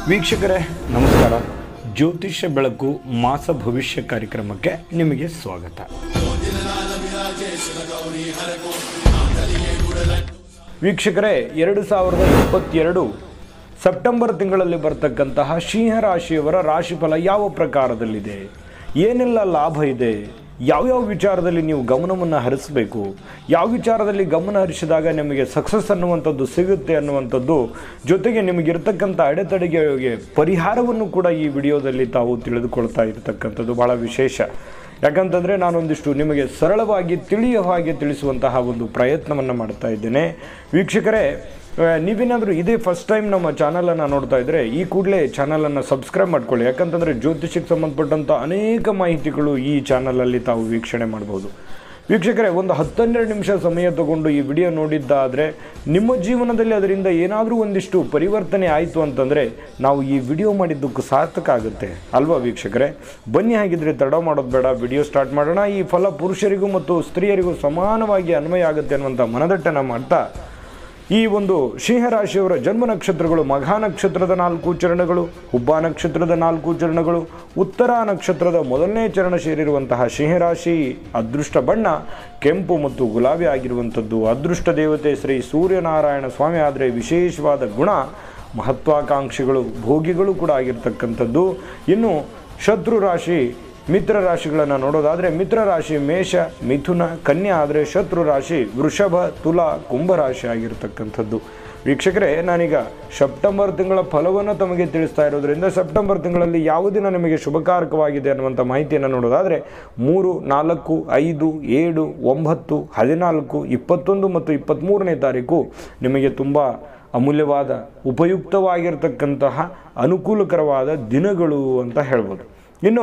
ವೀಕ್ಷಕರೇ ನಮಸ್ಕಾರ ಜ್ಯೋತಿಷ್ಯ ಬೆಳಕು ಮಾಸ ಭವಿಷ್ಯ ಕಾರ್ಯಕ್ರಮಕ್ಕೆ ನಿಮಗೆ ಸ್ವಾಗತ ವೀಕ್ಷಕರೇ ಎರಡು ಸಾವಿರದ ಇಪ್ಪತ್ತೆರಡು ಸೆಪ್ಟೆಂಬರ್ ತಿಂಗಳಲ್ಲಿ ಬರ್ತಕ್ಕಂತಹ ಸಿಂಹರಾಶಿಯವರ ರಾಶಿಫಲ ಯಾವ ಪ್ರಕಾರದಲ್ಲಿದೆ ಏನೆಲ್ಲ ಲಾಭ ಇದೆ ಯಾವ್ಯಾವ ವಿಚಾರದಲ್ಲಿ ನೀವು ಗಮನವನ್ನು ಹರಿಸಬೇಕು ಯಾವ ವಿಚಾರದಲ್ಲಿ ಗಮನ ಹರಿಸಿದಾಗ ನಿಮಗೆ ಸಕ್ಸಸ್ ಅನ್ನುವಂಥದ್ದು ಸಿಗುತ್ತೆ ಅನ್ನುವಂಥದ್ದು ಜೊತೆಗೆ ನಿಮಗಿರ್ತಕ್ಕಂಥ ಅಡೆತಡೆಗೆ ಪರಿಹಾರವನ್ನು ಕೂಡ ಈ ವಿಡಿಯೋದಲ್ಲಿ ತಾವು ತಿಳಿದುಕೊಳ್ತಾ ಇರತಕ್ಕಂಥದ್ದು ಬಹಳ ವಿಶೇಷ ಯಾಕಂತಂದರೆ ನಾನೊಂದಿಷ್ಟು ನಿಮಗೆ ಸರಳವಾಗಿ ತಿಳಿಯೋ ಹಾಗೆ ತಿಳಿಸುವಂತಹ ಒಂದು ಪ್ರಯತ್ನವನ್ನು ಮಾಡ್ತಾ ಇದ್ದೇನೆ ವೀಕ್ಷಕರೇ ಆ, ನೀವೇನಾದರೂ ಇದೇ ಫಸ್ಟ್ ಟೈಮ್ ನಮ್ಮ ಚಾನಲನ್ನು ನೋಡ್ತಾ ಇದ್ದರೆ ಈ ಕೂಡಲೇ ಚಾನಲನ್ನು ಸಬ್ಸ್ಕ್ರೈಬ್ ಮಾಡ್ಕೊಳ್ಳಿ ಯಾಕಂತಂದರೆ ಜ್ಯೋತಿಷಕ್ಕೆ ಸಂಬಂಧಪಟ್ಟಂಥ ಅನೇಕ ಮಾಹಿತಿಗಳು ಈ ಚಾನಲಲ್ಲಿ ತಾವು ವೀಕ್ಷಣೆ ಮಾಡ್ಬೋದು ವೀಕ್ಷಕರೇ ಒಂದು ಹತ್ತನ್ನೆರಡು ನಿಮಿಷ ಸಮಯ ತಗೊಂಡು ಈ ವಿಡಿಯೋ ನೋಡಿದ್ದಾದರೆ ನಿಮ್ಮ ಜೀವನದಲ್ಲಿ ಅದರಿಂದ ಏನಾದರೂ ಒಂದಿಷ್ಟು ಪರಿವರ್ತನೆ ಆಯಿತು ಅಂತಂದರೆ ನಾವು ಈ ವಿಡಿಯೋ ಮಾಡಿದ್ದಕ್ಕೂ ಸಾರ್ಥಕ ಆಗುತ್ತೆ ಅಲ್ವಾ ವೀಕ್ಷಕರೇ ಬನ್ನಿ ಹಾಗಿದ್ರೆ ತಡ ಮಾಡೋದು ಬೇಡ ವಿಡಿಯೋ ಸ್ಟಾರ್ಟ್ ಮಾಡೋಣ ಈ ಫಲ ಪುರುಷರಿಗೂ ಮತ್ತು ಸ್ತ್ರೀಯರಿಗೂ ಸಮಾನವಾಗಿ ಅನ್ವಯ ಆಗುತ್ತೆ ಅನ್ನುವಂಥ ಮನದಟ್ಟನ ಮಾಡ್ತಾ ಈ ಒಂದು ಸಿಂಹರಾಶಿಯವರ ಜನ್ಮ ನಕ್ಷತ್ರಗಳು ಮಘಾ ನಕ್ಷತ್ರದ ನಾಲ್ಕು ಚರಣಗಳು ಹುಬ್ಬ ನಕ್ಷತ್ರದ ನಾಲ್ಕು ಚರಣಗಳು ಉತ್ತರ ನಕ್ಷತ್ರದ ಮೊದಲನೇ ಚರಣ ಸೇರಿರುವಂತಹ ಸಿಂಹರಾಶಿ ಅದೃಷ್ಟ ಬಣ್ಣ ಕೆಂಪು ಮತ್ತು ಗುಲಾಬಿ ಆಗಿರುವಂಥದ್ದು ಅದೃಷ್ಟ ದೇವತೆ ಶ್ರೀ ಸೂರ್ಯನಾರಾಯಣ ಸ್ವಾಮಿ ಆದರೆ ವಿಶೇಷವಾದ ಗುಣ ಮಹತ್ವಾಕಾಂಕ್ಷಿಗಳು ಭೋಗಿಗಳು ಕೂಡ ಆಗಿರ್ತಕ್ಕಂಥದ್ದು ಇನ್ನು ಶತ್ರು ರಾಶಿ ಮಿತ್ರ ರಾಶಿಗಳನ್ನು ನೋಡೋದಾದರೆ ಮಿತ್ರ ರಾಶಿ ಮೇಷ ಮಿಥುನ ಕನ್ಯಾ ಆದರೆ ಶತ್ರು ರಾಶಿ ವೃಷಭ ತುಲ ಕುಂಭ ರಾಶಿ ಆಗಿರ್ತಕ್ಕಂಥದ್ದು ವೀಕ್ಷಕರೇ ನಾನೀಗ ಸೆಪ್ಟೆಂಬರ್ ತಿಂಗಳ ಫಲವನ್ನು ತಮಗೆ ತಿಳಿಸ್ತಾ ಇರೋದ್ರಿಂದ ಸೆಪ್ಟೆಂಬರ್ ತಿಂಗಳಲ್ಲಿ ಯಾವ ದಿನ ನಿಮಗೆ ಶುಭಕಾರಕವಾಗಿದೆ ಅನ್ನುವಂಥ ಮಾಹಿತಿಯನ್ನು ನೋಡೋದಾದರೆ ಮೂರು ನಾಲ್ಕು ಐದು ಏಳು ಒಂಬತ್ತು ಹದಿನಾಲ್ಕು ಇಪ್ಪತ್ತೊಂದು ಮತ್ತು ಇಪ್ಪತ್ತ್ಮೂರನೇ ತಾರೀಕು ನಿಮಗೆ ತುಂಬ ಅಮೂಲ್ಯವಾದ ಉಪಯುಕ್ತವಾಗಿರ್ತಕ್ಕಂತಹ ಅನುಕೂಲಕರವಾದ ದಿನಗಳು ಅಂತ ಹೇಳ್ಬೋದು ಇನ್ನು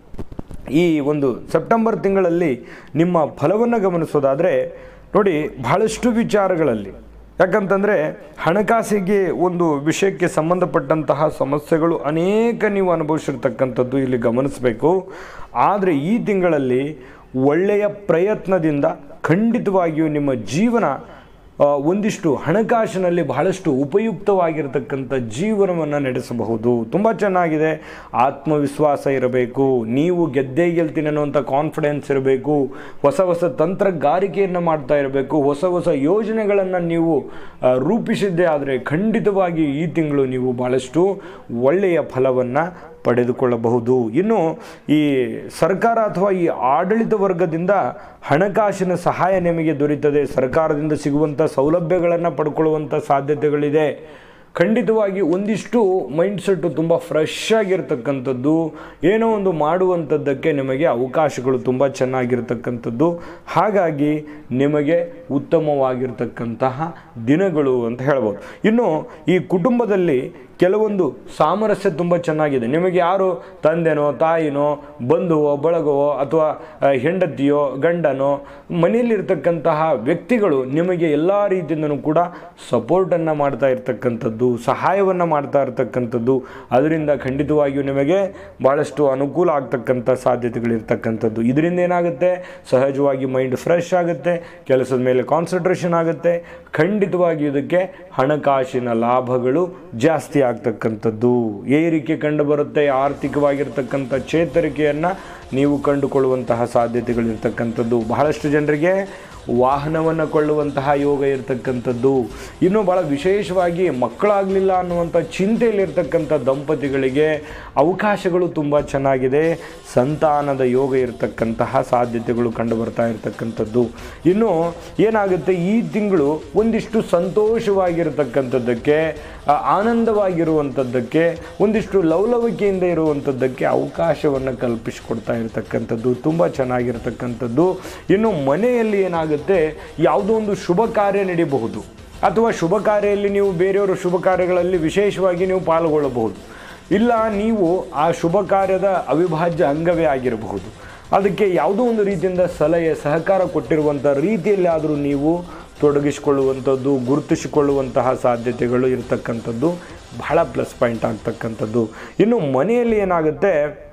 ಈ ಒಂದು ಸೆಪ್ಟೆಂಬರ್ ತಿಂಗಳಲ್ಲಿ ನಿಮ್ಮ ಫಲವನ್ನು ಗಮನಿಸೋದಾದರೆ ನೋಡಿ ಬಹಳಷ್ಟು ವಿಚಾರಗಳಲ್ಲಿ ಯಾಕಂತಂದರೆ ಹಣಕಾಸಿಗೆ ಒಂದು ವಿಷಯಕ್ಕೆ ಸಂಬಂಧಪಟ್ಟಂತಹ ಸಮಸ್ಯೆಗಳು ಅನೇಕ ನೀವು ಅನುಭವಿಸಿರ್ತಕ್ಕಂಥದ್ದು ಇಲ್ಲಿ ಗಮನಿಸಬೇಕು ಆದರೆ ಈ ತಿಂಗಳಲ್ಲಿ ಒಳ್ಳೆಯ ಪ್ರಯತ್ನದಿಂದ ಖಂಡಿತವಾಗಿಯೂ ನಿಮ್ಮ ಜೀವನ ಆ, ಒಂದಿಷ್ಟು ಹಣಕಾಸಿನಲ್ಲಿ ಬಹಳಷ್ಟು ಉಪಯುಕ್ತವಾಗಿರ್ತಕ್ಕಂಥ ಜೀವನವನ್ನು ನಡೆಸಬಹುದು ತುಂಬ ಚೆನ್ನಾಗಿದೆ ಆತ್ಮವಿಶ್ವಾಸ ಇರಬೇಕು ನೀವು ಗೆದ್ದೇ ಗೆಲ್ತೀನಿ ಅನ್ನುವಂಥ ಕಾನ್ಫಿಡೆನ್ಸ್ ಇರಬೇಕು ಹೊಸ ಹೊಸ ತಂತ್ರಗಾರಿಕೆಯನ್ನು ಮಾಡ್ತಾ ಇರಬೇಕು ಹೊಸ ಹೊಸ ಯೋಜನೆಗಳನ್ನು ನೀವು ಆ, ರೂಪಿಸಿದ್ದೇ ಆದರೆ ಖಂಡಿತವಾಗಿ ಈ ತಿಂಗಳು ನೀವು ಭಾಳಷ್ಟು ಒಳ್ಳೆಯ ಫಲವನ್ನು ಪಡೆದುಕೊಳ್ಳಬಹುದು ಇನ್ನು ಈ ಸರ್ಕಾರ ಅಥವಾ ಈ ಆಡಳಿತ ವರ್ಗದಿಂದ ಹಣಕಾಸಿನ ಸಹಾಯ ನಿಮಗೆ ದೊರೀತದೆ ಸರ್ಕಾರದಿಂದ ಸಿಗುವಂಥ ಸೌಲಭ್ಯಗಳನ್ನು ಪಡ್ಕೊಳ್ಳುವಂಥ ಸಾಧ್ಯತೆಗಳಿದೆ ಖಂಡಿತವಾಗಿ ಒಂದಿಷ್ಟು ಮೈಂಡ್ಸೆಟ್ಟು ತುಂಬ ಫ್ರೆಶ್ ಆಗಿರ್ತಕ್ಕಂಥದ್ದು ಏನೋ ಒಂದು ಮಾಡುವಂಥದ್ದಕ್ಕೆ ನಿಮಗೆ ಅವಕಾಶಗಳು ತುಂಬ ಚೆನ್ನಾಗಿರ್ತಕ್ಕಂಥದ್ದು ಹಾಗಾಗಿ ನಿಮಗೆ ಉತ್ತಮವಾಗಿರ್ತಕ್ಕಂತಹ ದಿನಗಳು ಅಂತ ಹೇಳ್ಬೋದು ಇನ್ನು ಈ ಕುಟುಂಬದಲ್ಲಿ ಕೆಲವೊಂದು ಸಾಮರಸ್ಯ ತುಂಬ ಚೆನ್ನಾಗಿದೆ ನಿಮಗೆ ಯಾರು ತಂದೆನೋ ತಾಯಿನೋ ಬಂಧುವೋ ಬಳಗವೋ ಅಥವಾ ಆ, ಹೆಂಡತಿಯೋ ಗಂಡನೋ ಮನೆಯಲ್ಲಿರ್ತಕ್ಕಂತಹ ವ್ಯಕ್ತಿಗಳು ನಿಮಗೆ ಎಲ್ಲ ರೀತಿಯಿಂದನೂ ಕೂಡ ಸಪೋರ್ಟನ್ನು ಮಾಡ್ತಾ ಇರ್ತಕ್ಕಂಥದ್ದು ಸಹಾಯವನ್ನು ಮಾಡ್ತಾ ಇರ್ತಕ್ಕಂಥದ್ದು ಅದರಿಂದ ಖಂಡಿತವಾಗಿಯೂ ನಿಮಗೆ ಭಾಳಷ್ಟು ಅನುಕೂಲ ಆಗ್ತಕ್ಕಂಥ ಸಾಧ್ಯತೆಗಳಿರ್ತಕ್ಕಂಥದ್ದು ಇದರಿಂದ ಏನಾಗುತ್ತೆ ಸಹಜವಾಗಿ ಮೈಂಡ್ ಫ್ರೆಶ್ ಆಗುತ್ತೆ ಕೆಲಸದ ಮೇಲೆ ಕಾನ್ಸಂಟ್ರೇಷನ್ ಆಗುತ್ತೆ ಖಂಡಿತವಾಗಿ ಇದಕ್ಕೆ ಹಣಕಾಸಿನ ಲಾಭಗಳು ಜಾಸ್ತಿ ಆಗ್ತಕ್ಕಂಥದ್ದು ಏರಿಕೆ ಕಂಡು ಬರುತ್ತೆ ಆರ್ಥಿಕವಾಗಿರ್ತಕ್ಕಂಥ ಚೇತರಿಕೆಯನ್ನು ನೀವು ಕಂಡುಕೊಳ್ಳುವಂತಹ ಸಾಧ್ಯತೆಗಳಿರ್ತಕ್ಕಂಥದ್ದು ಬಹಳಷ್ಟು ಜನರಿಗೆ ವಾಹನವನ್ನು ಕೊಳ್ಳುವಂತಹ ಯೋಗ ಇರತಕ್ಕಂಥದ್ದು ಇನ್ನು ಭಾಳ ವಿಶೇಷವಾಗಿ ಮಕ್ಕಳಾಗಲಿಲ್ಲ ಅನ್ನುವಂಥ ಚಿಂತೆಯಲ್ಲಿರ್ತಕ್ಕಂಥ ದಂಪತಿಗಳಿಗೆ ಅವಕಾಶಗಳು ತುಂಬ ಚೆನ್ನಾಗಿದೆ ಸಂತಾನದ ಯೋಗ ಇರತಕ್ಕಂತಹ ಸಾಧ್ಯತೆಗಳು ಕಂಡು ಬರ್ತಾ ಇರತಕ್ಕಂಥದ್ದು ಇನ್ನು ಏನಾಗುತ್ತೆ ಈ ತಿಂಗಳು ಒಂದಿಷ್ಟು ಸಂತೋಷವಾಗಿರತಕ್ಕಂಥದ್ದಕ್ಕೆ ಆ, ಆನಂದವಾಗಿರುವಂಥದ್ದಕ್ಕೆ ಒಂದಿಷ್ಟು ಲವಲವಿಕೆಯಿಂದ ಇರುವಂಥದ್ದಕ್ಕೆ ಅವಕಾಶವನ್ನು ಕಲ್ಪಿಸಿಕೊಡ್ತಾ ಇರತಕ್ಕಂಥದ್ದು ತುಂಬ ಚೆನ್ನಾಗಿರ್ತಕ್ಕಂಥದ್ದು ಇನ್ನು ಮನೆಯಲ್ಲಿ ಏನಾಗುತ್ತೆ ಯಾವುದೋ ಒಂದು ಶುಭ ಕಾರ್ಯ ನಡೀಬಹುದು ಅಥವಾ ಶುಭ ಕಾರ್ಯದಲ್ಲಿ ನೀವು ಬೇರೆಯವರ ಶುಭ ಕಾರ್ಯಗಳಲ್ಲಿ ವಿಶೇಷವಾಗಿ ನೀವು ಪಾಲ್ಗೊಳ್ಳಬಹುದು ಇಲ್ಲ ನೀವು ಆ ಶುಭ ಕಾರ್ಯದ ಅವಿಭಾಜ್ಯ ಅಂಗವೇ ಆಗಿರಬಹುದು ಅದಕ್ಕೆ ಯಾವುದೋ ಒಂದು ರೀತಿಯಿಂದ ಸಲಹೆ ಸಹಕಾರ ಕೊಟ್ಟಿರುವಂಥ ರೀತಿಯಲ್ಲಿ ಆದರೂ ನೀವು ತೊಡಗಿಸಿಕೊಳ್ಳುವಂಥದ್ದು ಗುರುತಿಸಿಕೊಳ್ಳುವಂತಹ ಸಾಧ್ಯತೆಗಳು ಇರತಕ್ಕಂಥದ್ದು ಬಹಳ ಪ್ಲಸ್ ಪಾಯಿಂಟ್ ಆಗ್ತಕ್ಕಂಥದ್ದು ಇನ್ನು ಮನೆಯಲ್ಲಿ ಏನಾಗುತ್ತೆ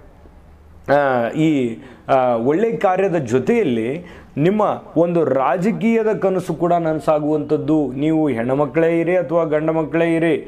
ಆ, ಈ ಆ, ಒಳ್ಳೆ ಕಾರ್ಯದ ಜೊತೆಯಲ್ಲಿ ನಿಮ್ಮ ಒಂದು ರಾಜಕೀಯದ ಕನಸು ಕೂಡ ನನಸಾಗುವಂಥದ್ದು ನೀವು ಹೆಣ್ಣುಮಕ್ಕಳೇ ಇರಿ ಅಥವಾ ಗಂಡು ಮಕ್ಕಳೇ ಇರಿ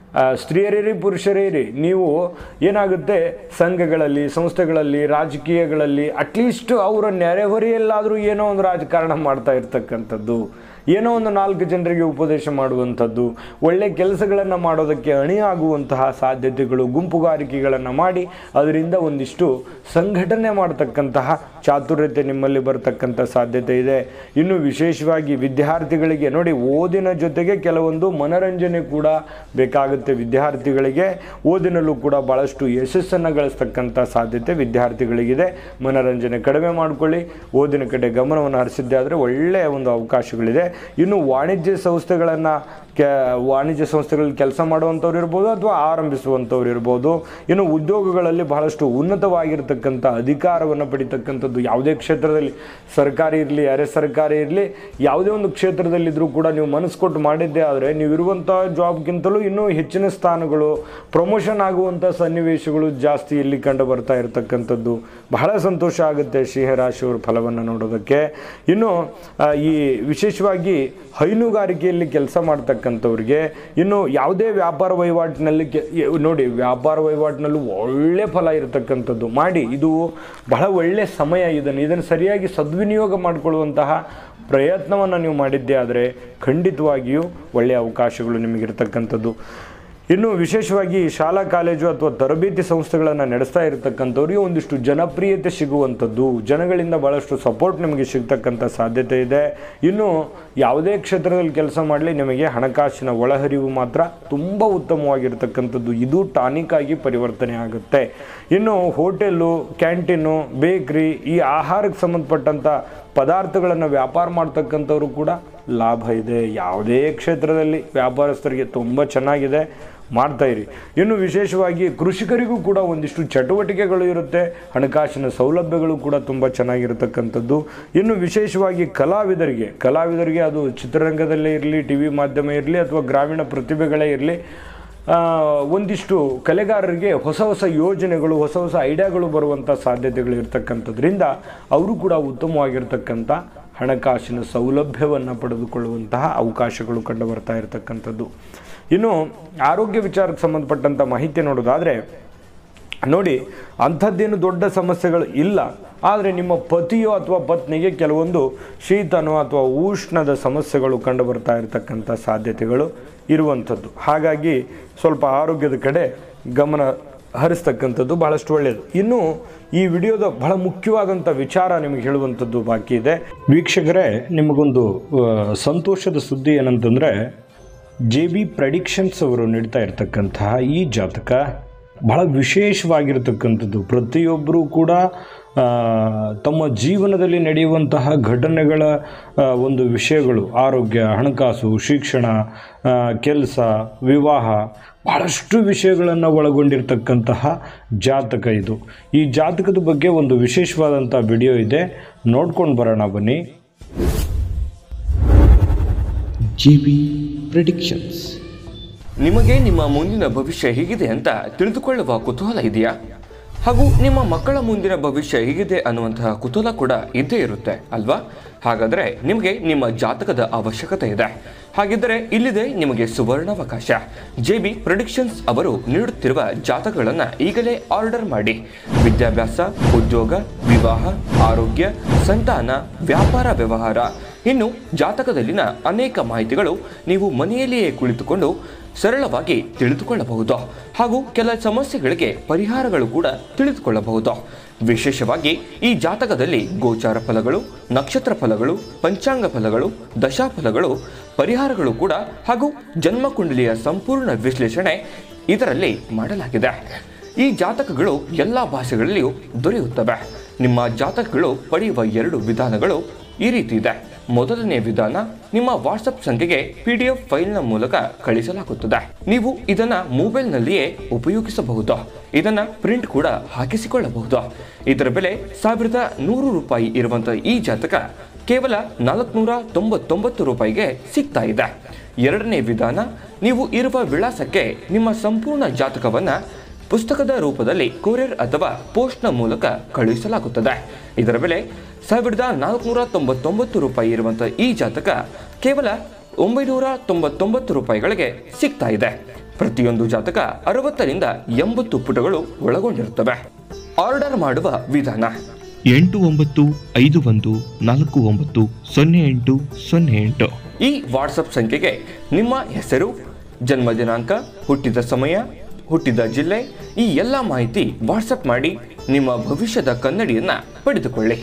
ಆ, ಸ್ತ್ರೀಯರಿರಿ ಪುರುಷರಿರಿ ನೀವು ಏನಾಗುತ್ತೆ ಸಂಘಗಳಲ್ಲಿ ಸಂಸ್ಥೆಗಳಲ್ಲಿ ರಾಜಕೀಯಗಳಲ್ಲಿ ಅಟ್ಲೀಸ್ಟ್ ಅವರ ನೆರೆಹೊರೆಯಲ್ಲಾದರೂ ಏನೋ ಒಂದು ರಾಜಕಾರಣ ಮಾಡ್ತಾ ಇರ್ತಕ್ಕಂಥದ್ದು ಏನೋ ಒಂದು ನಾಲ್ಕು ಜನರಿಗೆ ಉಪದೇಶ ಮಾಡುವಂಥದ್ದು ಒಳ್ಳೆ ಕೆಲಸಗಳನ್ನು ಮಾಡೋದಕ್ಕೆ ಅಣಿಯಾಗುವಂತಹ ಸಾಧ್ಯತೆಗಳು ಗುಂಪುಗಾರಿಕೆಗಳನ್ನು ಮಾಡಿ ಅದರಿಂದ ಒಂದಿಷ್ಟು ಸಂಘಟನೆ ಮಾಡ್ತಕ್ಕಂತಹ ಚಾತುರ್ಯತೆ ನಿಮ್ಮಲ್ಲಿ ಬರ್ತಕ್ಕಂಥ ಸಾಧ್ಯತೆ ಇದೆ ಇನ್ನು ವಿಶೇಷವಾಗಿ ವಿದ್ಯಾರ್ಥಿಗಳಿಗೆ ನೋಡಿ ಓದಿನ ಜೊತೆಗೆ ಕೆಲವೊಂದು ಮನರಂಜನೆ ಕೂಡ ಬೇಕಾಗುತ್ತೆ ವಿದ್ಯಾರ್ಥಿಗಳಿಗೆ ಓದಿನಲ್ಲೂ ಕೂಡ ಭಾಳಷ್ಟು ಯಶಸ್ಸನ್ನು ಗಳಿಸ್ತಕ್ಕಂಥ ಸಾಧ್ಯತೆ ವಿದ್ಯಾರ್ಥಿಗಳಿಗಿದೆ ಮನರಂಜನೆ ಕಡಿಮೆ ಮಾಡಿಕೊಳ್ಳಿ ಓದಿನ ಕಡೆ ಗಮನವನ್ನು ಹರಿಸಿದ್ದೆ ಆದರೆ ಒಳ್ಳೆಯ ಒಂದು ಅವಕಾಶಗಳಿದೆ ಇನ್ನು ವಾಣಿಜ್ಯ ಸಂಸ್ಥೆಗಳನ್ನು ಕೆ ವಾಣಿಜ್ಯ ಸಂಸ್ಥೆಗಳಲ್ಲಿ ಕೆಲಸ ಮಾಡುವಂಥವ್ರು ಇರ್ಬೋದು ಅಥವಾ ಆರಂಭಿಸುವಂಥವ್ರು ಇರ್ಬೋದು ಇನ್ನು ಉದ್ಯೋಗಗಳಲ್ಲಿ ಬಹಳಷ್ಟು ಉನ್ನತವಾಗಿರ್ತಕ್ಕಂಥ ಅಧಿಕಾರವನ್ನು ಪಡಿತಕ್ಕಂಥದ್ದು ಯಾವುದೇ ಕ್ಷೇತ್ರದಲ್ಲಿ ಸರ್ಕಾರಿ ಇರಲಿ ಅರೆ ಸರ್ಕಾರಿ ಇರಲಿ ಯಾವುದೇ ಒಂದು ಕ್ಷೇತ್ರದಲ್ಲಿದ್ದರೂ ಕೂಡ ನೀವು ಮನಸ್ಸು ಕೊಟ್ಟು ಮಾಡಿದ್ದೇ ಆದರೆ ನೀವು ಇರುವಂಥ ಜಾಬ್ಗಿಂತಲೂ ಇನ್ನೂ ಹೆಚ್ಚಿನ ಸ್ಥಾನಗಳು ಪ್ರಮೋಷನ್ ಆಗುವಂಥ ಸನ್ನಿವೇಶಗಳು ಜಾಸ್ತಿ ಇಲ್ಲಿ ಕಂಡು ಬರ್ತಾ ಇರತಕ್ಕಂಥದ್ದು ಬಹಳ ಸಂತೋಷ ಆಗುತ್ತೆ ಸಿಂಹರಾಶಿಯವ್ರ ಫಲವನ್ನು ನೋಡೋದಕ್ಕೆ ಇನ್ನು ಆ, ಈ ವಿಶೇಷವಾಗಿ ಹೈನುಗಾರಿಕೆಯಲ್ಲಿ ಕೆಲಸ ಮಾಡ್ತಕ್ಕಂಥವ್ರಿಗೆ ಇನ್ನು ಯಾವುದೇ ವ್ಯಾಪಾರ ವಹಿವಾಟಿನಲ್ಲಿ ಕೆ ನೋಡಿ ವ್ಯಾಪಾರ ವಹಿವಾಟಿನಲ್ಲೂ ಒಳ್ಳೆ ಫಲ ಇರತಕ್ಕಂಥದ್ದು ಮಾಡಿ ಇದು ಬಹಳ ಒಳ್ಳೆಯ ಸಮಯ ಇದನ್ನು ಇದನ್ನು ಸರಿಯಾಗಿ ಸದ್ವಿನಿಯೋಗ ಮಾಡಿಕೊಳ್ಳುವಂತಹ ಪ್ರಯತ್ನವನ್ನು ನೀವು ಮಾಡಿದ್ದೇ ಆದರೆ ಖಂಡಿತವಾಗಿಯೂ ಒಳ್ಳೆಯ ಅವಕಾಶಗಳು ನಿಮಗಿರ್ತಕ್ಕಂಥದ್ದು ಇನ್ನು ವಿಶೇಷವಾಗಿ ಶಾಲಾ ಕಾಲೇಜು ಅಥವಾ ತರಬೇತಿ ಸಂಸ್ಥೆಗಳನ್ನು ನಡೆಸ್ತಾ ಇರತಕ್ಕಂಥವ್ರಿಗೆ ಒಂದಿಷ್ಟು ಜನಪ್ರಿಯತೆ ಸಿಗುವಂಥದ್ದು ಜನಗಳಿಂದ ಭಾಳಷ್ಟು ಸಪೋರ್ಟ್ ನಿಮಗೆ ಸಿಗ್ತಕ್ಕಂಥ ಸಾಧ್ಯತೆ ಇದೆ ಇನ್ನು ಯಾವುದೇ ಕ್ಷೇತ್ರದಲ್ಲಿ ಕೆಲಸ ಮಾಡಲಿ ನಿಮಗೆ ಹಣಕಾಸಿನ ಒಳಹರಿವು ಮಾತ್ರ ತುಂಬ ಉತ್ತಮವಾಗಿರ್ತಕ್ಕಂಥದ್ದು ಇದು ಟಾನಿಕ್ ಆಗಿ ಪರಿವರ್ತನೆ ಆಗುತ್ತೆ ಇನ್ನು ಹೋಟೆಲ್ಲು ಕ್ಯಾಂಟೀನು ಬೇಕ್ರಿ ಈ ಆಹಾರಕ್ಕೆ ಸಂಬಂಧಪಟ್ಟಂಥ ಪದಾರ್ಥಗಳನ್ನು ವ್ಯಾಪಾರ ಮಾಡ್ತಕ್ಕಂಥವ್ರು ಕೂಡ ಲಾಭ ಇದೆ ಯಾವುದೇ ಕ್ಷೇತ್ರದಲ್ಲಿ ವ್ಯಾಪಾರಸ್ಥರಿಗೆ ತುಂಬ ಚೆನ್ನಾಗಿದೆ ಮಾಡ್ತಾ ಇರಿ ಇನ್ನು ವಿಶೇಷವಾಗಿ ಕೃಷಿಕರಿಗೂ ಕೂಡ ಒಂದಿಷ್ಟು ಚಟುವಟಿಕೆಗಳು ಇರುತ್ತೆ ಹಣಕಾಸಿನ ಸೌಲಭ್ಯಗಳು ಕೂಡ ತುಂಬ ಚೆನ್ನಾಗಿರತಕ್ಕಂಥದ್ದು ಇನ್ನು ವಿಶೇಷವಾಗಿ ಕಲಾವಿದರಿಗೆ ಕಲಾವಿದರಿಗೆ ಅದು ಚಿತ್ರರಂಗದಲ್ಲೇ ಇರಲಿ ಟಿ ವಿ ಮಾಧ್ಯಮ ಇರಲಿ ಅಥವಾ ಗ್ರಾಮೀಣ ಪ್ರತಿಭೆಗಳೇ ಇರಲಿ ಆ, ಒಂದಿಷ್ಟು ಕಲೆಗಾರರಿಗೆ ಹೊಸ ಹೊಸ ಯೋಜನೆಗಳು ಹೊಸ ಹೊಸ ಐಡಿಯಾಗಳು ಬರುವಂಥ ಸಾಧ್ಯತೆಗಳು ಇರ್ತಕ್ಕಂಥದ್ರಿಂದ ಅವರು ಕೂಡ ಉತ್ತಮವಾಗಿರ್ತಕ್ಕಂಥ ಹಣಕಾಸಿನ ಸೌಲಭ್ಯವನ್ನು ಪಡೆದುಕೊಳ್ಳುವಂತಹ ಅವಕಾಶಗಳು ಕಂಡು ಬರ್ತಾ ಇರತಕ್ಕಂಥದ್ದು ಇನ್ನು ಆರೋಗ್ಯ ವಿಚಾರಕ್ಕೆ ಸಂಬಂಧಪಟ್ಟಂಥ ಮಾಹಿತಿ ನೋಡೋದಾದರೆ ನೋಡಿ ಅಂಥದ್ದೇನು ದೊಡ್ಡ ಸಮಸ್ಯೆಗಳು ಇಲ್ಲ ಆದರೆ ನಿಮ್ಮ ಪತಿಯೋ ಅಥವಾ ಪತ್ನಿಗೆ ಕೆಲವೊಂದು ಶೀತನೋ ಅಥವಾ ಉಷ್ಣದ ಸಮಸ್ಯೆಗಳು ಕಂಡು ಬರ್ತಾ ಇರತಕ್ಕಂಥ ಸಾಧ್ಯತೆಗಳು ಇರುವಂಥದ್ದು ಹಾಗಾಗಿ ಸ್ವಲ್ಪ ಆರೋಗ್ಯದ ಕಡೆ ಗಮನ ಹರಿಸ್ತಕ್ಕಂಥದ್ದು ಭಾಳಷ್ಟು ಒಳ್ಳೆಯದು ಇನ್ನು ಈ ವಿಡಿಯೋದ ಬಹಳ ಮುಖ್ಯವಾದಂಥ ವಿಚಾರ ನಿಮಗೆ ಹೇಳುವಂಥದ್ದು ಬಾಕಿ ಇದೆ ವೀಕ್ಷಕರೇ ನಿಮಗೊಂದು ಆ, ಸಂತೋಷದ ಸುದ್ದಿ ಏನಂತಂದರೆ ಜೆ ಬಿ ಪ್ರೆಡಿಕ್ಷನ್ಸ್ ಅವರು ನೀಡ್ತಾ ಇರತಕ್ಕಂತಹ ಈ ಜಾತಕ ಬಹಳ ವಿಶೇಷವಾಗಿರ್ತಕ್ಕಂಥದ್ದು ಪ್ರತಿಯೊಬ್ಬರೂ ಕೂಡ ಆ, ತಮ್ಮ ಜೀವನದಲ್ಲಿ ನಡೆಯುವಂತಹ ಘಟನೆಗಳ ಆ, ಒಂದು ವಿಷಯಗಳು ಆರೋಗ್ಯ ಹಣಕಾಸು ಶಿಕ್ಷಣ ಕೆಲಸ ವಿವಾಹ ಬಹಳಷ್ಟು ವಿಷಯಗಳನ್ನು ಒಳಗೊಂಡಿರ್ತಕ್ಕಂತಹ ಜಾತಕ ಇದು ಈ ಜಾತಕದ ಬಗ್ಗೆ ಒಂದು ವಿಶೇಷವಾದಂಥ ವಿಡಿಯೋ ಇದೆ ನೋಡ್ಕೊಂಡು ಬರೋಣ ಬನ್ನಿ GB Predictions. ನಿಮಗೆ ನಿಮ್ಮ ಮುಂದಿನ ಭವಿಷ್ಯ ಹೇಗಿದೆ ಅಂತ ತಿಳಿದುಕೊಳ್ಳುವ ಕುತೂಹಲ ಇದೆಯಾ ಹಾಗೂ ನಿಮ್ಮ ಮಕ್ಕಳ ಮುಂದಿನ ಭವಿಷ್ಯ ಹೇಗಿದೆ ಅನ್ನುವಂತಹ ಕುತೂಹಲ ಕೂಡ ಇದ್ದೇ ಇರುತ್ತೆ ಅಲ್ವಾ ಹಾಗಾದರೆ ನಿಮಗೆ ನಿಮ್ಮ ಜಾತಕದ ಅವಶ್ಯಕತೆ ಇದೆ ಹಾಗಿದ್ದರೆ ಇಲ್ಲಿದೆ ನಿಮಗೆ ಸುವರ್ಣಾವಕಾಶ ಜೆ ಬಿ ಪ್ರೊಡಿಕ್ಷನ್ಸ್ ಅವರು ನೀಡುತ್ತಿರುವ ಜಾತಕಗಳನ್ನು ಈಗಲೇ ಆರ್ಡರ್ ಮಾಡಿ ವಿದ್ಯಾಭ್ಯಾಸ ಉದ್ಯೋಗ ವಿವಾಹ ಆರೋಗ್ಯ ಸಂತಾನ ವ್ಯಾಪಾರ ವ್ಯವಹಾರ ಇನ್ನು ಜಾತಕದಲ್ಲಿನ ಅನೇಕ ಮಾಹಿತಿಗಳು ನೀವು ಮನೆಯಲ್ಲಿಯೇ ಕುಳಿತುಕೊಂಡು ಸರಳವಾಗಿ ತಿಳಿದುಕೊಳ್ಳಬಹುದು ಹಾಗೂ ಕೆಲ ಸಮಸ್ಯೆಗಳಿಗೆ ಪರಿಹಾರಗಳು ಕೂಡ ತಿಳಿದುಕೊಳ್ಳಬಹುದು ವಿಶೇಷವಾಗಿ ಈ ಜಾತಕದಲ್ಲಿ ಗೋಚಾರ ಫಲಗಳು ನಕ್ಷತ್ರ ಫಲಗಳು ಪಂಚಾಂಗ ಫಲಗಳು ದಶಾಫಲಗಳು ಪರಿಹಾರಗಳು ಕೂಡ ಹಾಗೂ ಜನ್ಮಕುಂಡಲಿಯ ಸಂಪೂರ್ಣ ವಿಶ್ಲೇಷಣೆ ಇದರಲ್ಲಿ ಮಾಡಲಾಗಿದೆ ಈ ಜಾತಕಗಳು ಎಲ್ಲ ಭಾಷೆಗಳಲ್ಲಿಯೂ ದೊರೆಯುತ್ತವೆ ನಿಮ್ಮ ಜಾತಕಗಳು ಪಡೆಯುವ ಎರಡು ವಿಧಾನಗಳು ಈ ರೀತಿ ಇದೆ ಮೊದಲನೇ ವಿಧಾನ ನಿಮ್ಮ ವಾಟ್ಸಪ್ ಸಂಖ್ಯೆಗೆ ಪಿ ಡಿ ಎಫ್ ಫೈಲ್ನ ಮೂಲಕ ಕಳಿಸಲಾಗುತ್ತದೆ ನೀವು ಇದನ್ನ ಮೊಬೈಲ್ನಲ್ಲಿಯೇ ಉಪಯೋಗಿಸಬಹುದು ಇದನ್ನ ಪ್ರಿಂಟ್ ಕೂಡ ಹಾಕಿಸಿಕೊಳ್ಳಬಹುದು ಇದರ ಬೆಲೆ ಸಾವಿರದ ನೂರು ರೂಪಾಯಿ ಇರುವಂತಹ ಈ ಜಾತಕ ಕೇವಲ ನಾಲ್ಕುನೂರ ತೊಂಬತ್ತೊಂಬತ್ತು ರೂಪಾಯಿಗೆ ಸಿಗ್ತಾ ಇದೆ ಎರಡನೇ ವಿಧಾನ ನೀವು ಇರುವ ವಿಳಾಸಕ್ಕೆ ನಿಮ್ಮ ಸಂಪೂರ್ಣ ಜಾತಕವನ್ನ ಪುಸ್ತಕದ ರೂಪದಲ್ಲಿ ಕೊರಿಯರ್ ಅಥವಾ ಪೋಸ್ಟ್ನ ಮೂಲಕ ಕಳುಹಿಸಲಾಗುತ್ತದೆ ಇದರ ಬೆಲೆ ಸಾವಿರದ ನಾಲ್ಕುನೂರ ತೊಂಬತ್ತೊಂಬತ್ತು ರೂಪಾಯಿ ಇರುವಂತಹ ಈ ಜಾತಕ ಕೇವಲ ಒಂಬೈನೂರ ತೊಂಬತ್ತೊಂಬತ್ತು ರೂಪಾಯಿಗಳಿಗೆ ಸಿಗ್ತಾ ಇದೆ ಪ್ರತಿಯೊಂದು ಜಾತಕ ಅರವತ್ತರಿಂದ ಎಂಬತ್ತು ಪುಟಗಳು ಒಳಗೊಂಡಿರುತ್ತವೆ ಆರ್ಡರ್ ಮಾಡುವ ವಿಧಾನ ಎಂಟು ಒಂಬತ್ತು ಐದು ಒಂದು ನಾಲ್ಕು ಒಂಬತ್ತು ಸೊನ್ನೆ ಎಂಟು ಸೊನ್ನೆ ಎಂಟು ಈ ವಾಟ್ಸಪ್ ಸಂಖ್ಯೆಗೆ ನಿಮ್ಮ ಹೆಸರು ಜನ್ಮ ದಿನಾಂಕ ಹುಟ್ಟಿದ ಸಮಯ ಹುಟ್ಟಿದ ಜಿಲ್ಲೆ ಈ ಎಲ್ಲ ಮಾಹಿತಿ ವಾಟ್ಸಪ್ ಮಾಡಿ ನಿಮ್ಮ ಭವಿಷ್ಯದ ಕನ್ನಡಿಯನ್ನ ಪಡೆದುಕೊಳ್ಳಿ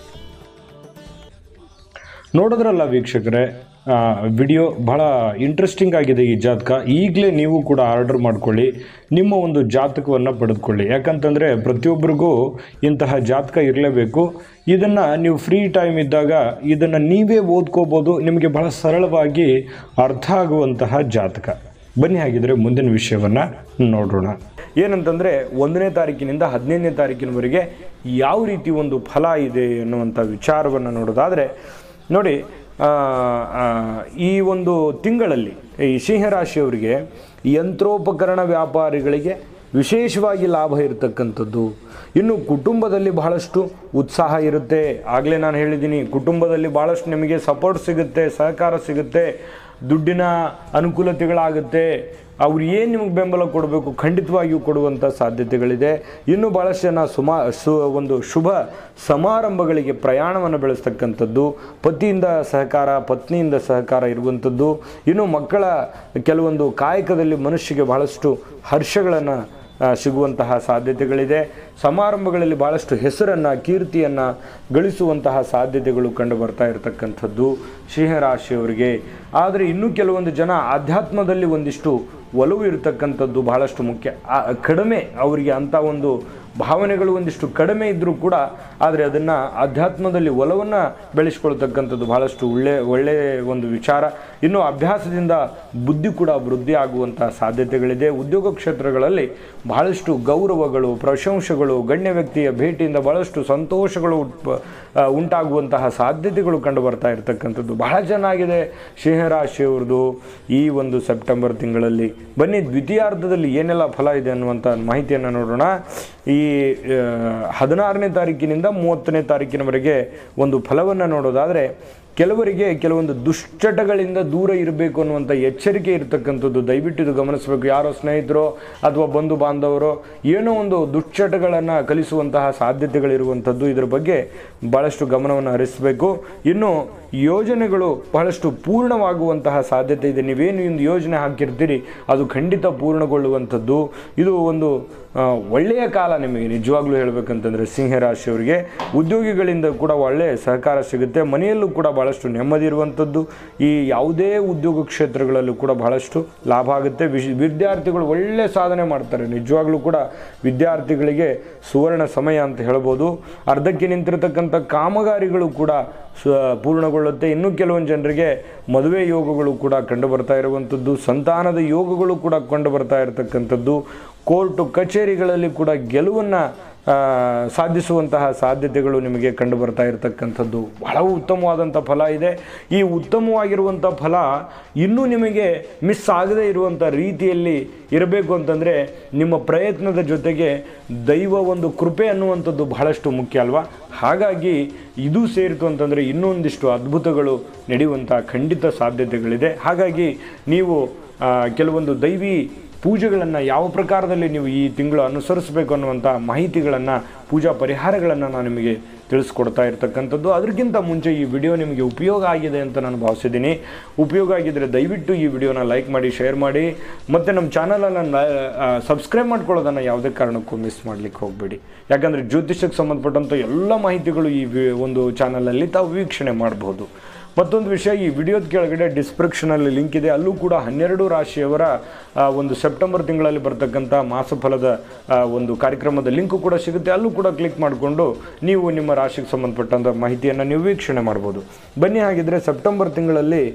ನೋಡಿದ್ರಲ್ಲ ವೀಕ್ಷಕರೇ ವಿಡಿಯೋ ಬಹಳ ಇಂಟ್ರೆಸ್ಟಿಂಗ್ ಆಗಿದೆ ಈ ಜಾತಕ ಈಗಲೇ ನೀವು ಕೂಡ ಆರ್ಡರ್ ಮಾಡ್ಕೊಳ್ಳಿ ನಿಮ್ಮ ಒಂದು ಜಾತಕವನ್ನು ಪಡೆದುಕೊಳ್ಳಿ ಯಾಕಂತಂದರೆ ಪ್ರತಿಯೊಬ್ಬರಿಗೂ ಇಂತಹ ಜಾತಕ ಇರಲೇಬೇಕು ಇದನ್ನು ನೀವು ಫ್ರೀ ಟೈಮ್ ಇದ್ದಾಗ ಇದನ್ನು ನೀವೇ ಓದ್ಕೋಬೋದು ನಿಮಗೆ ಬಹಳ ಸರಳವಾಗಿ ಅರ್ಥ ಆಗುವಂತಹ ಜಾತಕ ಬನ್ನಿ ಹಾಗಿದ್ರೆ ಮುಂದಿನ ವಿಷಯವನ್ನು ನೋಡೋಣ ಏನಂತಂದರೆ ಒಂದನೇ ತಾರೀಕಿನಿಂದ ಹದಿನೈದನೇ ತಾರೀಕಿನವರೆಗೆ ಯಾವ ರೀತಿ ಒಂದು ಫಲ ಇದೆ ಅನ್ನುವಂಥ ವಿಚಾರವನ್ನು ನೋಡೋದಾದರೆ ನೋಡಿ ಆ, ಆ, ಈ ಒಂದು ತಿಂಗಳಲ್ಲಿ ಈ ಸಿಂಹರಾಶಿಯವರಿಗೆ ಯಂತ್ರೋಪಕರಣ ವ್ಯಾಪಾರಿಗಳಿಗೆ ವಿಶೇಷವಾಗಿ ಲಾಭ ಇರತಕ್ಕಂಥದ್ದು ಇನ್ನು ಕುಟುಂಬದಲ್ಲಿ ಬಹಳಷ್ಟು ಉತ್ಸಾಹ ಇರುತ್ತೆ ಆಗಲೇ ನಾನು ಹೇಳಿದ್ದೀನಿ ಕುಟುಂಬದಲ್ಲಿ ಭಾಳಷ್ಟು ನಿಮಗೆ ಸಪೋರ್ಟ್ ಸಿಗುತ್ತೆ ಸಹಕಾರ ಸಿಗುತ್ತೆ ದುಡ್ಡಿನ ಅನುಕೂಲತೆಗಳಾಗುತ್ತೆ ಅವ್ರು ಏನು ನಿಮಗೆ ಬೆಂಬಲ ಕೊಡಬೇಕು ಖಂಡಿತವಾಗಿಯೂ ಕೊಡುವಂಥ ಸಾಧ್ಯತೆಗಳಿದೆ ಇನ್ನು ಭಾಳಷ್ಟು ಜನ ಸುಮಾ ಸು ಒಂದು ಶುಭ ಸಮಾರಂಭಗಳಿಗೆ ಪ್ರಯಾಣವನ್ನು ಬೆಳೆಸ್ತಕ್ಕಂಥದ್ದು ಪತಿಯಿಂದ ಸಹಕಾರ ಪತ್ನಿಯಿಂದ ಸಹಕಾರ ಇರುವಂಥದ್ದು ಇನ್ನು ಮಕ್ಕಳ ಕೆಲವೊಂದು ಕಾಯಕದಲ್ಲಿ ಮನುಷ್ಯಗೆ ಬಹಳಷ್ಟು ಹರ್ಷಗಳನ್ನು ಆ, ಸಿಗುವಂತಹ ಸಾಧ್ಯತೆಗಳಿದೆ ಸಮಾರಂಭಗಳಲ್ಲಿ ಭಾಳಷ್ಟು ಹೆಸರನ್ನು ಕೀರ್ತಿಯನ್ನು ಗಳಿಸುವಂತಹ ಸಾಧ್ಯತೆಗಳು ಕಂಡು ಬರ್ತಾ ಇರತಕ್ಕಂಥದ್ದು ಸಿಂಹರಾಶಿಯವರಿಗೆ ಆದರೆ ಇನ್ನೂ ಕೆಲವೊಂದು ಜನ ಆಧ್ಯಾತ್ಮದಲ್ಲಿ ಒಂದಿಷ್ಟು ಒಲವು ಇರತಕ್ಕಂಥದ್ದು ಬಹಳಷ್ಟು ಮುಖ್ಯ ಆ, ಕಡಿಮೆ ಅವರಿಗೆ ಅಂಥ ಒಂದು ಭಾವನೆಗಳು ಒಂದಿಷ್ಟು ಕಡಿಮೆ ಇದ್ದರೂ ಕೂಡ ಆದರೆ ಅದನ್ನು ಆಧ್ಯಾತ್ಮದಲ್ಲಿ ಒಲವನ್ನು ಬೆಳೆಸ್ಕೊಳ್ತಕ್ಕಂಥದ್ದು ಬಹಳಷ್ಟು ಒಳ್ಳೆ ಒಳ್ಳೆಯ ಒಂದು ವಿಚಾರ ಇನ್ನು ಅಭ್ಯಾಸದಿಂದ ಬುದ್ಧಿ ಕೂಡ ವೃದ್ಧಿ ಆಗುವಂತಹ ಸಾಧ್ಯತೆಗಳಿದೆ ಉದ್ಯೋಗ ಕ್ಷೇತ್ರಗಳಲ್ಲಿ ಬಹಳಷ್ಟು ಗೌರವಗಳು ಪ್ರಶಂಸೆಗಳು ಗಣ್ಯ ವ್ಯಕ್ತಿಯ ಭೇಟಿಯಿಂದ ಬಹಳಷ್ಟು ಸಂತೋಷಗಳು ಉಟ್ಪ- ಆ, ಉಂಟಾಗುವಂತಹ ಸಾಧ್ಯತೆಗಳು ಕಂಡು ಬರ್ತಾ ಇರತಕ್ಕಂಥದ್ದು ಬಹಳ ಚೆನ್ನಾಗಿದೆ ಸಿಂಹರಾಶಿಯವ್ರದ್ದು ಈ ಒಂದು ಸೆಪ್ಟೆಂಬರ್ ತಿಂಗಳಲ್ಲಿ ಬನ್ನಿ ದ್ವಿತೀಯಾರ್ಧದಲ್ಲಿ ಏನೆಲ್ಲ ಫಲ ಇದೆ ಅನ್ನುವಂಥ ಮಾಹಿತಿಯನ್ನು ನೋಡೋಣ ಈ ಆ, ಹದಿನಾರನೇ ತಾರೀಕಿನಿಂದ ಮೂವತ್ತನೇ ತಾರೀಕಿನವರೆಗೆ ಒಂದು ಫಲವನ್ನು ನೋಡೋದಾದರೆ ಕೆಲವರಿಗೆ ಕೆಲವೊಂದು ದುಶ್ಚಟಗಳಿಂದ ದೂರ ಇರಬೇಕು ಅನ್ನುವಂಥ ಎಚ್ಚರಿಕೆ ಇರತಕ್ಕಂಥದ್ದು ದಯವಿಟ್ಟು ಇದು ಗಮನಿಸಬೇಕು ಯಾರೋ ಸ್ನೇಹಿತರೋ ಅಥವಾ ಬಂಧು ಬಾಂಧವರೋ ಏನೋ ಒಂದು ದುಶ್ಚಟಗಳನ್ನು ಕಲಿಸುವಂತಹ ಸಾಧ್ಯತೆಗಳಿರುವಂಥದ್ದು ಇದರ ಬಗ್ಗೆ ಭಾಳಷ್ಟು ಗಮನವನ್ನು ಹರಿಸಬೇಕು ಇನ್ನು ಯೋಜನೆಗಳು ಬಹಳಷ್ಟು ಪೂರ್ಣವಾಗುವಂತಹ ಸಾಧ್ಯತೆ ಇದೆ ನೀವೇನು ಒಂದು ಯೋಜನೆ ಹಾಕಿರ್ತೀರಿ ಅದು ಖಂಡಿತ ಪೂರ್ಣಗೊಳ್ಳುವಂಥದ್ದು ಇದು ಒಂದು ಆ, ಒಳ್ಳೆಯ ಕಾಲ ನಿಮಗೆ ನಿಜವಾಗ್ಲೂ ಹೇಳಬೇಕಂತಂದರೆ ಸಿಂಹರಾಶಿಯವರಿಗೆ ಉದ್ಯೋಗಿಗಳಿಂದ ಕೂಡ ಒಳ್ಳೆಯ ಸಹಕಾರ ಸಿಗುತ್ತೆ ಮನೆಯಲ್ಲೂ ಕೂಡ ಭಾಳಷ್ಟು ನೆಮ್ಮದಿ ಇರುವಂಥದ್ದು ಈ ಯಾವುದೇ ಉದ್ಯೋಗ ಕ್ಷೇತ್ರಗಳಲ್ಲೂ ಕೂಡ ಬಹಳಷ್ಟು ಲಾಭ ಆಗುತ್ತೆ ವಿಶ್ ವಿದ್ಯಾರ್ಥಿಗಳು ಒಳ್ಳೆಯ ಸಾಧನೆ ಮಾಡ್ತಾರೆ ನಿಜವಾಗ್ಲೂ ಕೂಡ ವಿದ್ಯಾರ್ಥಿಗಳಿಗೆ ಸುವರ್ಣ ಸಮಯ ಅಂತ ಹೇಳ್ಬೋದು ಅರ್ಧಕ್ಕೆ ನಿಂತಿರತಕ್ಕಂಥ ಕಾಮಗಾರಿಗಳು ಕೂಡ ಸ ಪೂರ್ಣಗೊಳ್ಳುತ್ತೆ ಇನ್ನು ಕೆಲವೊಂದು ಜನರಿಗೆ ಮದುವೆ ಯೋಗಗಳು ಕೂಡ ಕಂಡು ಬರ್ತಾ ಇರುವಂಥದ್ದು ಸಂತಾನದ ಯೋಗಗಳು ಕೂಡ ಕಂಡು ಬರ್ತಾ ಇರತಕ್ಕಂಥದ್ದು ಕೋರ್ಟು ಕಚೇರಿಗಳಲ್ಲಿ ಕೂಡ ಗೆಲುವನ್ನು ಆ, ಸಾಧಿಸುವಂತಹ ಸಾಧ್ಯತೆಗಳು ನಿಮಗೆ ಕಂಡು ಬರ್ತಾ ಇರತಕ್ಕಂಥದ್ದು ಬಹಳ ಉತ್ತಮವಾದಂಥ ಫಲ ಇದೆ ಈ ಉತ್ತಮವಾಗಿರುವಂಥ ಫಲ ಇನ್ನೂ ನಿಮಗೆ ಮಿಸ್ ಆಗದೇ ಇರುವಂಥ ರೀತಿಯಲ್ಲಿ ಇರಬೇಕು ಅಂತಂದರೆ ನಿಮ್ಮ ಪ್ರಯತ್ನದ ಜೊತೆಗೆ ದೈವ ಒಂದು ಕೃಪೆ ಅನ್ನುವಂಥದ್ದು ಬಹಳಷ್ಟು ಮುಖ್ಯ ಅಲ್ವಾ ಹಾಗಾಗಿ ಇದು ಸೇರಿತು ಅಂತಂದರೆ ಇನ್ನೊಂದಿಷ್ಟು ಅದ್ಭುತಗಳು ನಡೆಯುವಂಥ ಖಂಡಿತ ಸಾಧ್ಯತೆಗಳಿದೆ ಹಾಗಾಗಿ ನೀವು ಆ, ಕೆಲವೊಂದು ದೈವಿ ಪೂಜೆಗಳನ್ನು ಯಾವ ಪ್ರಕಾರದಲ್ಲಿ ನೀವು ಈ ತಿಂಗಳು ಅನುಸರಿಸಬೇಕು ಅನ್ನುವಂಥ ಮಾಹಿತಿಗಳನ್ನು ಪೂಜಾ ಪರಿಹಾರಗಳನ್ನು ನಾನು ನಿಮಗೆ ತಿಳಿಸ್ಕೊಡ್ತಾ ಇರ್ತಕ್ಕಂಥದ್ದು ಅದಕ್ಕಿಂತ ಮುಂಚೆ ಈ ವಿಡಿಯೋ ನಿಮಗೆ ಉಪಯೋಗ ಆಗಿದೆ ಅಂತ ನಾನು ಭಾವಿಸಿದ್ದೀನಿ ಉಪಯೋಗ ಆಗಿದ್ದರೆ ದಯವಿಟ್ಟು ಈ ವಿಡಿಯೋನ ಲೈಕ್ ಮಾಡಿ ಶೇರ್ ಮಾಡಿ ಮತ್ತು ನಮ್ಮ ಚಾನಲನ್ನು ಸಬ್ಸ್ಕ್ರೈಬ್ ಮಾಡ್ಕೊಳ್ಳೋದನ್ನು ಯಾವುದೇ ಕಾರಣಕ್ಕೂ ಮಿಸ್ ಮಾಡಲಿಕ್ಕೆ ಹೋಗಬೇಡಿ ಯಾಕಂದರೆ ಜ್ಯೋತಿಷಕ್ಕೆ ಸಂಬಂಧಪಟ್ಟಂಥ ಎಲ್ಲ ಮಾಹಿತಿಗಳು ಈ ವಿ- ಒಂದು ಚಾನಲಲ್ಲಿ ತಾವು ವೀಕ್ಷಣೆ ಮಾಡಬಹುದು ಮತ್ತೊಂದು ವಿಷಯ ಈ ವಿಡಿಯೋದ ಕೆಳಗಡೆ ಡಿಸ್ಕ್ರಿಪ್ಷನಲ್ಲಿ ಲಿಂಕ್ ಇದೆ ಅಲ್ಲೂ ಕೂಡ ಹನ್ನೆರಡು ರಾಶಿಯವರ ಆ, ಒಂದು ಸೆಪ್ಟೆಂಬರ್ ತಿಂಗಳಲ್ಲಿ ಬರ್ತಕ್ಕಂಥ ಮಾಸಫಲದ ಆ, ಒಂದು ಕಾರ್ಯಕ್ರಮದ ಲಿಂಕು ಕೂಡ ಸಿಗುತ್ತೆ ಅಲ್ಲೂ ಕೂಡ ಕ್ಲಿಕ್ ಮಾಡಿಕೊಂಡು ನೀವು ನಿಮ್ಮ ರಾಶಿಗೆ ಸಂಬಂಧಪಟ್ಟಂಥ ಮಾಹಿತಿಯನ್ನು ನೀವು ವೀಕ್ಷಣೆ ಮಾಡ್ಬೋದು ಬನ್ನಿ ಹಾಗಿದ್ರೆ ಸೆಪ್ಟೆಂಬರ್ ತಿಂಗಳಲ್ಲಿ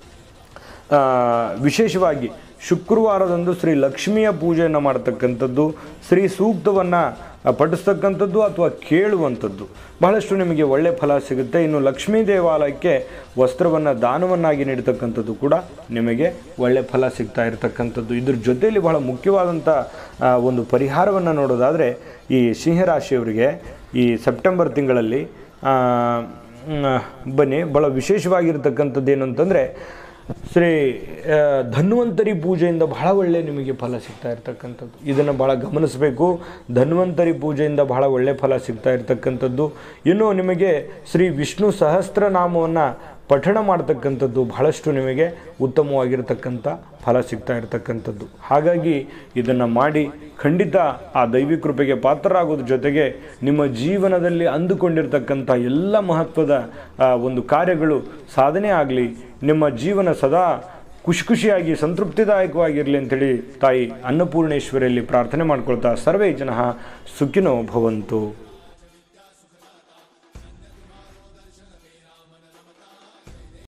ಆ, ವಿಶೇಷವಾಗಿ ಶುಕ್ರವಾರದಂದು ಶ್ರೀ ಲಕ್ಷ್ಮಿಯ ಪೂಜೆಯನ್ನು ಮಾಡತಕ್ಕಂಥದ್ದು ಶ್ರೀ ಸೂಕ್ತವನ್ನು ಪಠಿಸ್ತಕ್ಕಂಥದ್ದು ಅಥವಾ ಕೇಳುವಂಥದ್ದು ಬಹಳಷ್ಟು ನಿಮಗೆ ಒಳ್ಳೆಯ ಫಲ ಸಿಗುತ್ತೆ ಇನ್ನು ಲಕ್ಷ್ಮೀ ದೇವಾಲಯಕ್ಕೆ ವಸ್ತ್ರವನ್ನು ದಾನವನ್ನಾಗಿ ನೀಡತಕ್ಕಂಥದ್ದು ಕೂಡ ನಿಮಗೆ ಒಳ್ಳೆಯ ಫಲ ಸಿಗ್ತಾ ಇರತಕ್ಕಂಥದ್ದು ಇದ್ರ ಜೊತೆಯಲ್ಲಿ ಬಹಳ ಮುಖ್ಯವಾದಂಥ ಆ, ಒಂದು ಪರಿಹಾರವನ್ನು ನೋಡೋದಾದರೆ ಈ ಸಿಂಹರಾಶಿಯವರಿಗೆ ಈ ಸೆಪ್ಟೆಂಬರ್ ತಿಂಗಳಲ್ಲಿ ಆ, ಮ್, ಬನ್ನಿ ಭಾಳ ವಿಶೇಷವಾಗಿರ್ತಕ್ಕಂಥದ್ದು ಏನು ಅಂತಂದರೆ ಶ್ರೀ ಆ, ಧನ್ವಂತರಿ ಪೂಜೆಯಿಂದ ಬಹಳ ಒಳ್ಳೆ ನಿಮಗೆ ಫಲ ಸಿಗ್ತಾ ಇರ್ತಕ್ಕಂಥದ್ದು ಇದನ್ನು ಭಾಳ ಗಮನಿಸಬೇಕು ಧನ್ವಂತರಿ ಪೂಜೆಯಿಂದ ಬಹಳ ಒಳ್ಳೆ ಫಲ ಸಿಗ್ತಾ ಇರ್ತಕ್ಕಂಥದ್ದು ಇನ್ನು ನಿಮಗೆ ಶ್ರೀ ವಿಷ್ಣು ಸಹಸ್ರನಾಮವನ್ನು ಪಠಣ ಮಾಡ್ತಕ್ಕಂಥದ್ದು ಬಹಳಷ್ಟು ನಿಮಗೆ ಉತ್ತಮವಾಗಿರ್ತಕ್ಕಂಥ ಫಲ ಸಿಗ್ತಾ ಇರತಕ್ಕಂಥದ್ದು ಹಾಗಾಗಿ ಇದನ್ನು ಮಾಡಿ ಖಂಡಿತ ಆ ದೈವಿ ಕೃಪೆಗೆ ಪಾತ್ರರಾಗೋದ್ರ ಜೊತೆಗೆ ನಿಮ್ಮ ಜೀವನದಲ್ಲಿ ಅಂದುಕೊಂಡಿರ್ತಕ್ಕಂಥ ಎಲ್ಲ ಮಹತ್ವದ ಆ, ಒಂದು ಕಾರ್ಯಗಳು ಸಾಧನೆ ಆಗಲಿ ನಿಮ್ಮ ಜೀವನ ಸದಾ ಖುಷಿ ಖುಷಿಯಾಗಿ ಸಂತೃಪ್ತಿದಾಯಕವಾಗಿರಲಿ ಅಂತೇಳಿ ತಾಯಿ ಅನ್ನಪೂರ್ಣೇಶ್ವರಿಯಲ್ಲಿ ಪ್ರಾರ್ಥನೆ ಮಾಡ್ಕೊಳ್ತಾ ಸರ್ವೇ ಜನ ಸುಖಿನೋ ಭವಂತು